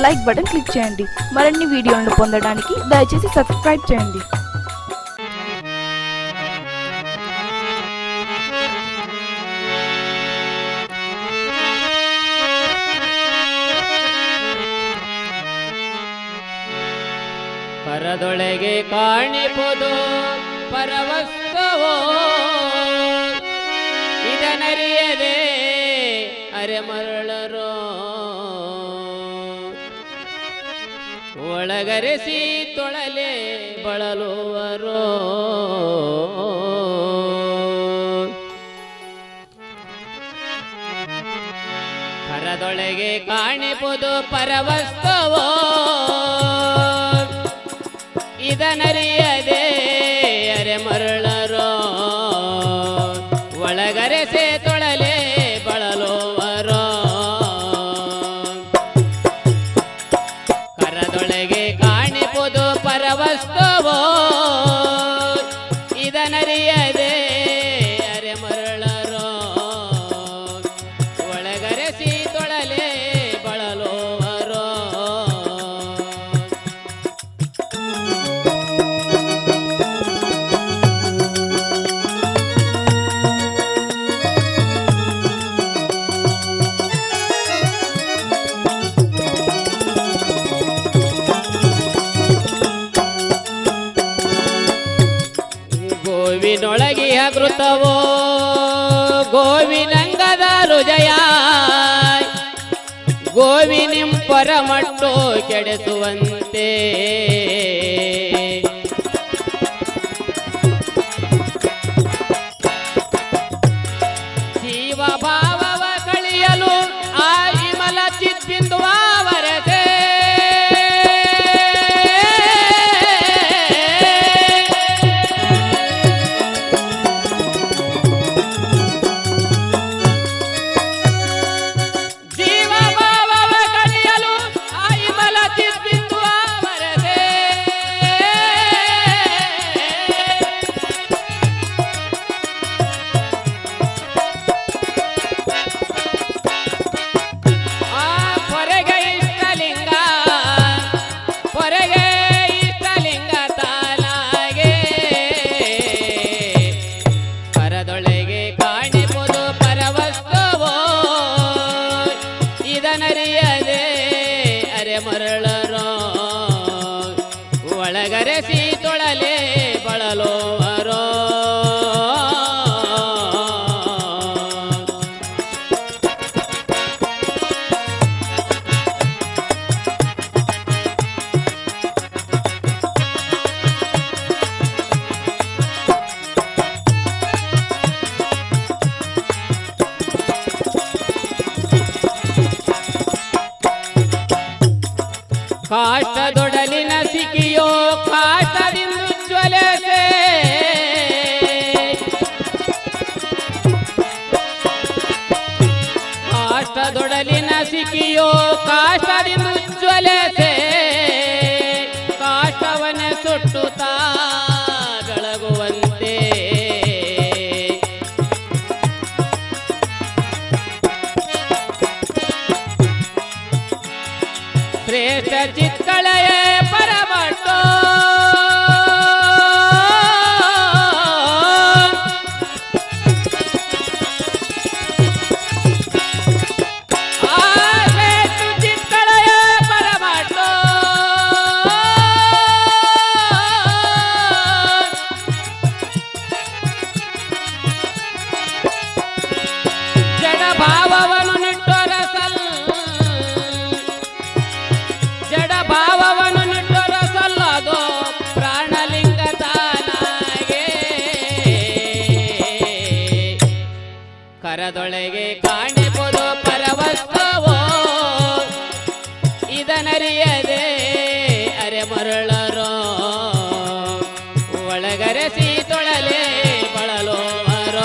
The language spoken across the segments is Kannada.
లైక్ బటన్ క్లిక్ చేయండి మరిన్ని వీడియోలను పొందడానికి దయచేసి సబ్స్క్రైబ్ చేయండి ಪರದೊಳಗೆ ಕಾಣಿಪುದು ಪರವಸ್ತವೋ ಇದನರಿಯದೆ ಅರೆ ಮರಳರೋ ಒಳಗರೆಸಿ ತೊಳಲೆ ಬಳಲುವರೋ ಪರದೊಳಗೆ ಕಾಣಿಪುದು ಪರವಸ್ತವೋ ಇದನರಿಯದೆ ಅರೆ ಮರಳರೋ ಒಳಗರೆಸೆ ತೊಳಲೆ ಬಳಲುವರೋ ಕರದೊಳಗೆ ಕಾಣಿಪುದು ಪರವಸ್ತವೋ ಇದನರಿಯದೆ ಅರೆ ಮರಳರೋ ಒಳಗರೆಸಿ ತೊಳಲೆ ಬಳಲುವರೋ ಗೋವಿನೊಳಗಿಯ ಕೃತವೋ ಗೋವಿನಂಗದ ಹೃದಯ ಗೋವಿನಿಂಪರ ಮಟ್ಟು ಕೆಡಿಸುವಂತೆ ಜೀವ ಭಾವವ ಕಳಿಯಲು ಆ ವಿಮಲ ಚಿತ್ಬಿಂದುವ ವರಸೆ ಜೀವ ಭಾವವ ಕಳಿಯಲು ಆ ವಿಮಲ ಚಿತ್ಬಿಂದುವ ವರಸೆ ಆ ಹೊರಗೆ ಇಷ್ಟಲಿಂಗ ಹೊರಗೆ ಇಷ್ಟಲಿಂಗ ತಾಲಾಗೆ ಪರದೊಳಗೆ ಕಾಣಿಪುದು ಪರವಸ್ತವೋ ಇದನರಿಯದೆ ಅರೆ ಮರಳರೋ ಒಳಗರೆಸಿ ತೊಳಲೆ ಬಳಲೋವರೋ ಕಾಷ್ಟದೊಡಲಿನ ಸಿಕ್ಕಿಯೋ ಕಾಷ್ಟದಿಂದ ಜ್ವಲಸೆ ಕಾಷ್ಟದೊಡಲಿನ ಸಿಕ್ಕಿಯೋ ಕಾಷ್ಟದಿಂದ ಜ್ವಲಸೆ ಕಾಷ್ಟವನ್ನೇ ಸುಟ್ಟುತ್ತಾ ಬೆಳಗುವಂತೆ ಶ್ರೇಷ್ಠ ಚಿತ್ಕಳೆಯೇ ಪರಮಟ್ಟೋ ಆ ಶ್ರೇಷ್ಠ ಚಿತ್ಕಳೆಯೇ ಪರಮಟ್ಟೋ ಜಡ ಭಾವವನ್ನು ನಿಟ್ಟೊರಸಲ್ ಜಡ ಭಾವವನ್ನು ನಿಟ್ಟೊರ ಸಲ್ಲದು ಪ್ರಾಣಲಿಂಗ ತಾನಾಗೆ ಕರದೊಳಗೆ ಕಾಣಿಪುದು ಪರವಸ್ತವೋ ಇದನರಿಯದೆ ಅರೆ ಮರಳರೋ ಒಳಗರೆಸಿ ತೊಳಲೆ ಬಳಲೋವರೋ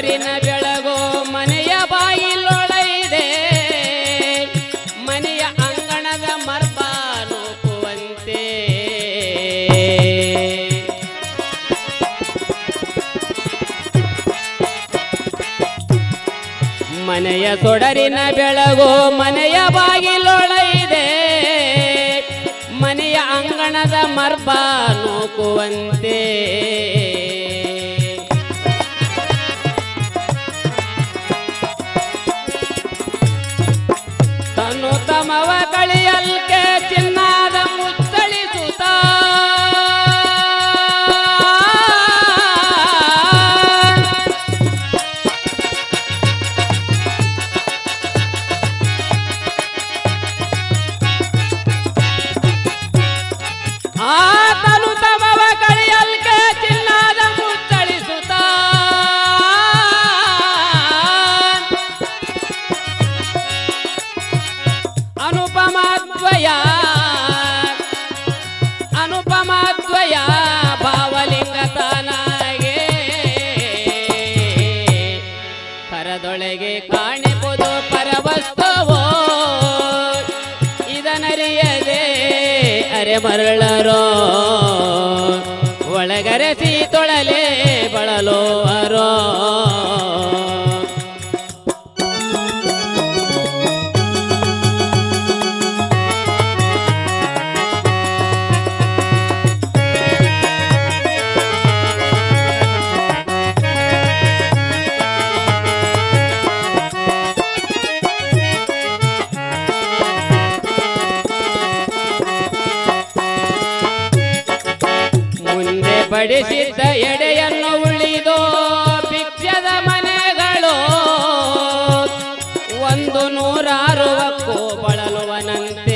ಸೊಡರಿನ ಬೆಳಗು ಮನೆಯ ಬಾಗಿಲೊಳಗಿದೆ ಮನೆಯ ಅಂಗಣದ ಮರ್ಬ ನೂಕುವಂತೆ ಮನೆಯ ಸೊಡರಿನ ಬೆಳಗು ಮನೆಯ ಬಾಗಿಲೊಳಗಿದೆ ಮನೆಯ ಅಂಗಣದ ಮರ್ಬ ನೂಕುವಂತೆ ತನ್ನು ತಮವ ಕಳಿಯಲ್ಕೆ ಚಿನ್ನಾದ ಮುಚ್ಚಳಿಸುತ್ತ ಆ ತನು ತಮವ ಕಳಿಯಲ್ಕೆ ಚಿನ್ನಾದ ಮುಚ್ಚಳಿಸುತ್ತ ಅನುಪಮಾದ್ವಯ ಅನುಪಮಾದ್ವಯ ಭಾವಲಿಂಗ ತಾನಾಗೆ ಕರದೊಳಗೆ ಕಾಣಿಬುದು ಪರವಸ್ತವೋ ಇದನರಿಯದೆ ಅರೆ ಮರಳರೋ ಒಳಗರೆಸಿ ತೊಳಲೆ ಬಳಲೋ ಅರೋ ಮುಂದೆ ಬಡಿಸಿದ್ದ ಎಡೆಯನ್ನು ಉಳಿದೋ ಭಿಕ್ಷದ ಮನೆಗಳು ಒಂದು ನೂರಾರು ಒಕ್ಕು ಬಳಲುವನಂತೆ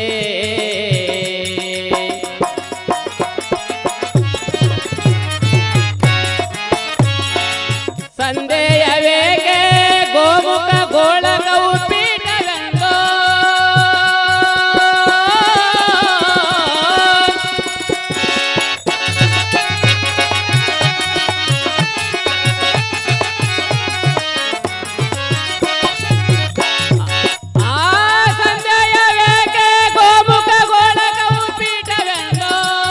ಸಂದೇಯವೇಗೆ ಗೋಮುಖ ಗೋಳಕವು ಪೀಠವೆಂದೋ ಆ ಸಂದೇಯವೇಗೆ ಗೋಮುಖ ಗೋಳಕವು ಪೀಠವೆಂದೋ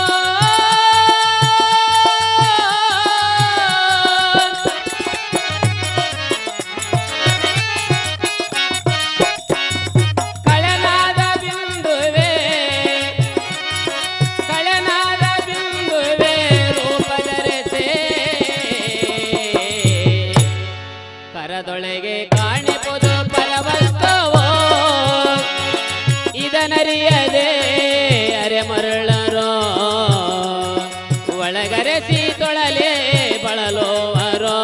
ಕಳನಾದ ಬಿಂದುವೆ ಕಳನಾದ ಬಿಂದುವೆ ರೂಪಧರೆಸೆ ಕರದೊಳಗೆ ಕಾಣಿಪುದು ಪರವಸ್ತವೋ ಇದನರಿಯದೆ ಅರೆ ಮರಳರೋ ಒಳಗರೆಸಿ ತೊಳಲೆ ಬಳಲೋವರೋ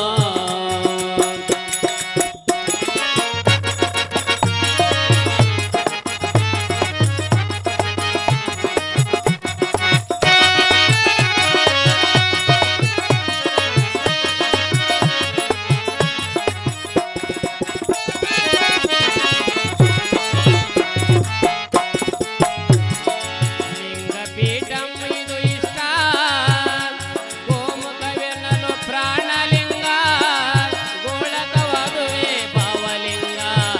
ಲಿಂಗಪೀಠಂ ಇದು ಇಷ್ಟ ಗೋಮುಖವೆನ್ನಲು ಪ್ರಾಣಲಿಂಗ ಗೋಳಕವಾದುವೆ ಭಾವಲಿಂಗ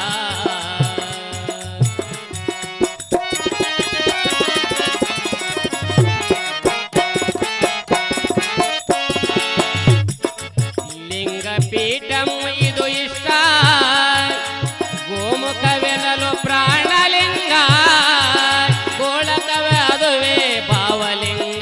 ಲಿಂಗಪೀಠಂ ಇದು ಇಷ್ಟ ಗೋಮುಖವೆನಲು ಪ್ರಾಣಲಿಂಗ ಗೋಳಕವೇ ಅದುವೇ ಭಾವಲಿಂಗ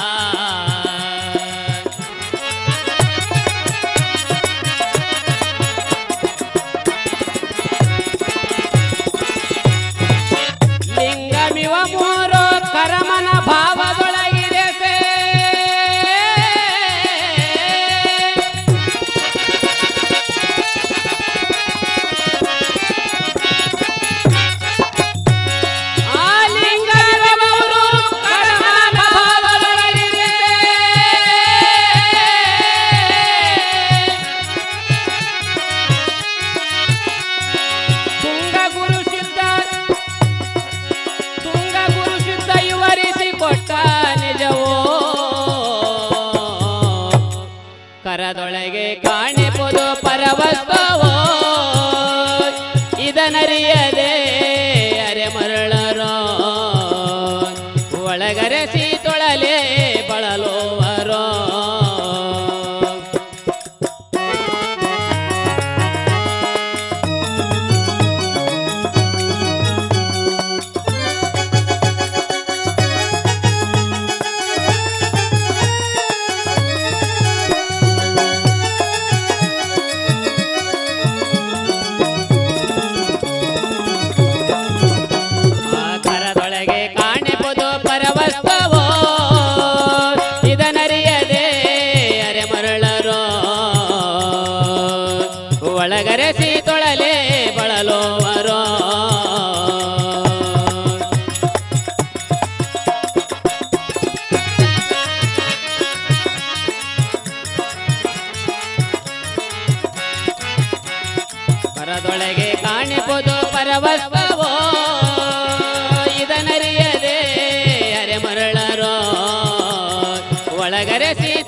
ಲಿಂಗಮಿವ ಮೂರು ಕರಮನ ಭಾವದೊಳಗಿದೆ ಸೇ ಆ ಲಿಂಗಮಿವ ಮೂರು ಕರಮನ ಭಾವದೊಳಗಿದೆ ತುಂಗ ಗುರು ಸಿದ್ಧ ತುಂಗ ಗುರು ಸಿದ್ಧ ಇವರಿಸಿ ಕೊಟ್ಟ ನಿಜವೋ ಕರದೊಳಗೆ ಕಾಣಿಪುದು ಪರ ಪರವಸ್ತವೋ ಇದನರಿಯದೆ ಅರೆ ಮರಳರೋ ಒಳಗರೆಸಿ ತೊಳಲೆ ಬಳಲುವರೋ ಆ ಕರದೊಳಗೆ ಕಾಣಿಪುದು ಪರವಸ್ತವೋ ಇದನರಿಯದೆ ಅರೆ ಮರಳರೋ ಒಳಗರೆಸಿ ತೊಳಲೆ ಬಳಲೋವರೋ ಪರದೊಳಗೆ ಕಾಣಿಪುದು ಪರವಸ್ತವೋ ಇದನರಿಯದೆ ಅರೆ ಮರಳರೋ ಒಳಗರೆಸಿ